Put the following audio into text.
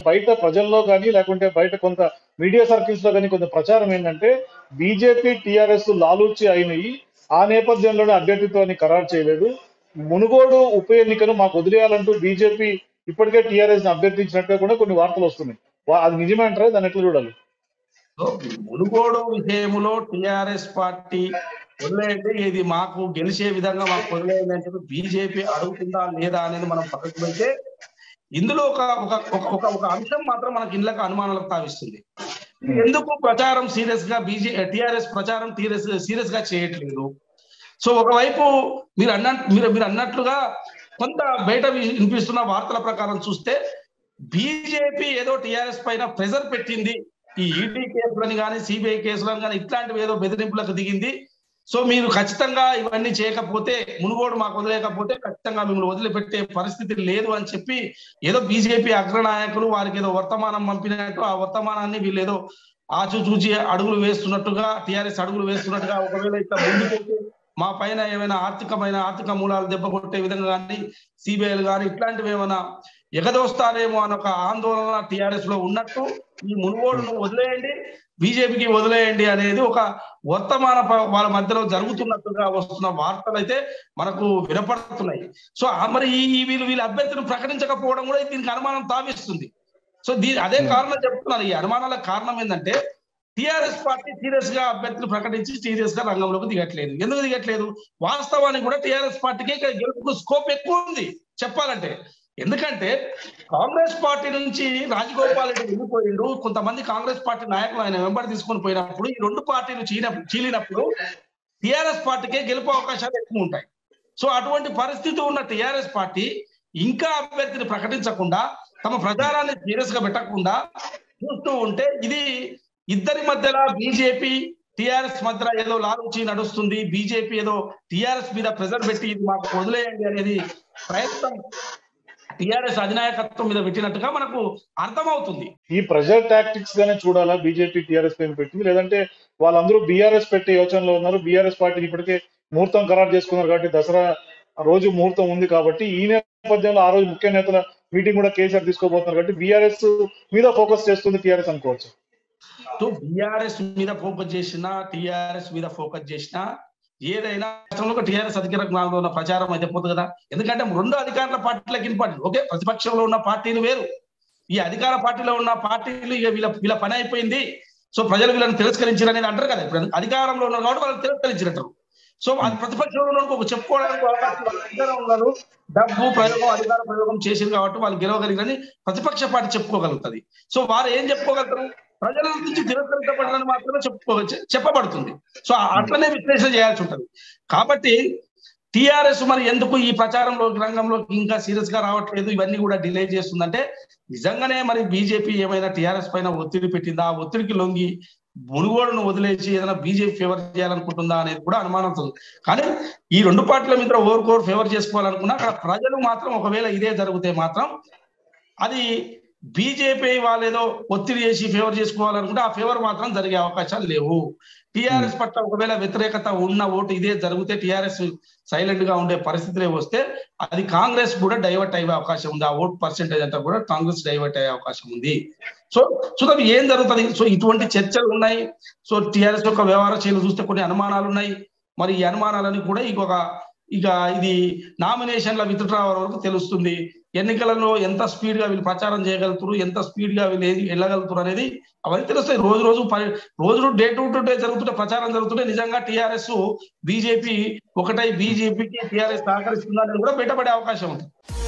బయట ప్రజల్లో కానీ లేకుంటే బయట కొంత మీడియా సర్కిల్స్ లో కానీ కొంత ప్రచారం ఏంటంటే బీజేపీ టిఆర్ఎస్ లాలూచి అయినాయి ఆ నేపథ్యంలోనే అభ్యర్థిత్వాన్ని ఖరారు చేయలేదు మునుగోడు ఉప ఎన్నికను మాకు వదిలేయాలంటూ బీజేపీ ఇప్పటికే టిఆర్ఎస్ ని అభ్యర్థించినట్టుగా కూడా కొన్ని వార్తలు వస్తున్నాయి వా- అది నిజమే అంటారా దాన్ని ఎట్లా చూడాలి సో మునుగోడు విషయములో టిఆర్ఎస్ పార్టీ వదిలేయండి ఇది మాకు గెలిచే విధంగా మాకు వదిలేయండి అంటే బీజేపీ అడుగుతుందా లేదా అనేది మనం పక్కకు పెడితే ఇందులో ఒక ఒక ఒక- ఒక ఒక అంశం మాత్రం మనకి ఇళ్ళకు అనుమానాలకు తావిస్తుంది ఎందుకు ప్రచారం సీరియస్ గా బీజే టిఆర్ఎస్ ప్రచారం టీఆర్ఎస్ సీరియస్ గా చేయట్లేదు సో ఒకవైపు మీరు అన్న మీరు మీరు అన్నట్లుగా కొంత బయట వి- వినిపిస్తున్న వార్తల ప్రకారం చూస్తే బీజేపీ ఏదో టిఆర్ఎస్ పైన ప్రెజర్ పెట్టింది ఈ ఈడీ కేసులని కానీ సిబిఐ కేసులను కానీ ఇట్లాంటివి ఏదో బెదిరింపులకు దిగింది సో మీరు ఖచ్చితంగా ఇవన్నీ చేయకపోతే మునుగోడు మాకు వదిలేకపోతే ఖచ్చితంగా మిమ్మల్ని వదిలిపెట్టే పరిస్థితి లేదు అని చెప్పి ఏదో బీజేపీ అగ్రనాయకులు వారికి ఏదో వర్తమానం పంపినట్టు ఆ వర్తమానాన్ని వీళ్ళు ఏదో ఆచిచూచి అడుగులు వేస్తున్నట్టుగా టిఆర్ఎస్ అడుగులు వేస్తున్నట్టుగా ఒకవేళ ఇట్లా ముందుకెళ్తే మా పైన ఏమైనా ఆర్థికమైన ఆర్థిక మూలాలు దెబ్బ కొట్టే విధంగా కానీ సిబిఐలు కానీ ఇట్లాంటివి ఏమైనా ఎగదోస్తారేమో అని ఒక ఆందోళన టిఆర్ఎస్ లో ఉన్నట్టు ఈ మునుగోడును వదిలేయండి బీజేపీకి వదిలేయండి అనేది ఒక వర్తమాన ప- వాళ్ళ మధ్యలో జరుగుతున్నట్టుగా వస్తున్న వార్తలు అయితే మనకు వినపడుతున్నాయి సో ఆ మరి ఈ ఈ వీళ్ళు వీళ్ళ అభ్యర్థిని ప్రకటించకపోవడం కూడా దీనికి అనుమానం తావిస్తుంది సో దీ అదే కారణం చెప్తున్నాను ఈ అనుమానాలకు కారణం ఏంటంటే టిఆర్ఎస్ పార్టీ సీరియస్ గా అభ్యర్థులు ప్రకటించి సీరియస్ గా రంగంలోకి దిగట్లేదు ఎందుకు దిగట్లేదు వాస్తవానికి కూడా టిఆర్ఎస్ పార్టీకి ఇక్కడ గెలుపుకు స్కోప్ ఎక్కువ ఉంది చెప్పాలంటే ఎందుకంటే కాంగ్రెస్ పార్టీ నుంచి రాజగోపాల్ రెడ్డి వెళ్ళిపోయిండు కొంతమంది కాంగ్రెస్ పార్టీ నాయకులు ఆయన వెంబడి తీసుకొని పోయినప్పుడు ఈ రెండు పార్టీలు చీన చీలినప్పుడు టిఆర్ఎస్ పార్టీకే గెలుపు అవకాశాలు ఎక్కువ ఉంటాయి సో అటువంటి పరిస్థితి ఉన్న టిఆర్ఎస్ పార్టీ ఇంకా అభ్యర్థిని ప్రకటించకుండా తమ ప్రచారాన్ని సీరియస్ గా పెట్టకుండా చూస్తూ ఉంటే ఇది ఇద్దరి మధ్యలో బీజేపీ టిఆర్ఎస్ మధ్య ఏదో లాలూచి నడుస్తుంది బీజేపీ ఏదో టిఆర్ఎస్ మీద ప్రెజర్ పెట్టి ఇది మాకు వదిలేయండి అనేది ప్రయత్నం టిఆర్ఎస్ అధినాయకత్వం మీద పెట్టినట్టుగా మనకు అర్థమవుతుంది ఈ ప్రెజర్ టాక్టిక్స్ గానే చూడాలా బీజేపీ టీఆర్ఎస్ పైన పెట్టింది లేదంటే వాళ్ళందరూ బీఆర్ఎస్ పెట్టే యోచనలో ఉన్నారు బీఆర్ఎస్ పార్టీని ఇప్పటికే ముహూర్తం ఖరారు చేసుకున్నారు కాబట్టి దసరా రోజు ముహూర్తం ఉంది కాబట్టి ఈ నేపథ్యంలో ఆ రోజు ముఖ్య నేతల మీటింగ్ కూడా కేసీఆర్ తీసుకోబోతున్నారు కాబట్టి బీఆర్ఎస్ మీద ఫోకస్ చేస్తుంది టీఆర్ఎస్ అనుకోవచ్చు సో బీఆర్ఎస్ మీద ఫోకస్ చేసినా టిఆర్ఎస్ మీద ఫోకస్ చేసినా ఏదైనా రాష్ట్రంలో టిఆర్ఎస్ అధికార జ్ఞానంలో ఉన్న ప్రచారం అయితే పోతుంది కదా ఎందుకంటే రెండు అధికారుల పార్టీలకు ఇంపార్టెంట్ ఓకే ప్రతిపక్షంలో ఉన్న పార్టీలు వేరు ఈ అధికార పార్టీలో ఉన్న పార్టీలు ఇక వీళ్ళ వీళ్ళ పని అయిపోయింది సో ప్రజలు వీళ్ళని తిరస్కరించారు అనేది అంటారు కదా ఇప్పుడు అధికారంలో ఉన్నారు కాబట్టి వాళ్ళు తిరస్కరించినట్టు సో అది ప్రతిపక్షంలో ఉన్న వాళ్ళకి ఒక చెప్పుకోవడానికి అవకాశం వాళ్ళ దగ్గర ఉన్నారు డబ్బు ప్రయోగం అధికార ప్రయోగం చేసింది కాబట్టి వాళ్ళు గెలవగలిగినని ప్రతిపక్ష పార్టీ చెప్పుకోగలుగుతుంది సో వారు ఏం చెప్పుకోగలుగుతారు ప్రజల నుంచి తిరస్కరించబడాలని మాత్రమే చెప్పుకో చెప్పబడుతుంది సో అట్లనే విశ్లేషణ చేయాల్సి ఉంటది కాబట్టి టిఆర్ఎస్ మరి ఎందుకు ఈ ప్రచారంలో రంగంలోకి ఇంకా సీరియస్ గా రావట్లేదు ఇవన్నీ కూడా డిలే చేస్తుందంటే నిజంగానే మరి బీజేపీ ఏమైనా టిఆర్ఎస్ పైన ఒత్తిడి పెట్టిందా ఆ ఒత్తిడికి లొంగి మునుగోడును వదిలేసి ఏదైనా బీజేపీ ఫేవర్ చేయాలనుకుంటుందా అనేది కూడా అనుమానం ఉంది కానీ ఈ రెండు పార్టీల మీద ఓవర్ ఫేవర్ చేసుకోవాలనుకున్నా అక్కడ ప్రజలు మాత్రం ఒకవేళ ఇదే జరిగితే మాత్రం అది బీజేపీ వాళ్ళు ఏదో ఒత్తిడి చేసి ఫేవర్ చేసుకోవాలనుకుంటే ఆ ఫేవర్ మాత్రం జరిగే అవకాశాలు లేవు టిఆర్ఎస్ పట్ల ఒకవేళ వ్యతిరేకత ఉన్న ఓటు ఇదే జరిగితే టిఆర్ఎస్ సైలెంట్ గా ఉండే పరిస్థితులే వస్తే అది కాంగ్రెస్ కూడా డైవర్ట్ అయ్యే అవకాశం ఉంది ఆ ఓట్ పర్సెంటేజ్ అంతా కూడా కాంగ్రెస్ డైవర్ట్ అయ్యే అవకాశం ఉంది సో చూద్దాం ఏం జరుగుతుంది సో ఇటువంటి చర్చలు ఉన్నాయి సో టిఆర్ఎస్ యొక్క వ్యవహార శైలి చూస్తే కొన్ని అనుమానాలు ఉన్నాయి మరి ఈ అనుమానాలని కూడా ఇంకొక ఇక ఇది నామినేషన్ల విత్డ్రా వరకు తెలుస్తుంది ఎన్నికలలో ఎంత స్పీడ్ గా వీళ్ళు ప్రచారం చేయగలుగుతారు ఎంత స్పీడ్ గా వీళ్ళు ఏది వెళ్ళగలుగుతారు అనేది అవన్నీ తెలుస్తాయి రోజు రోజు పరి- రోజు డే టు టు డే జరుగుతుంటే ప్రచారం జరుగుతుంటే నిజంగా టిఆర్ఎస్ బీజేపీ ఒకటై బీజేపీకి టిఆర్ఎస్ సహకరిస్తుందా అనేది కూడా బయటపడే అవకాశం ఉంది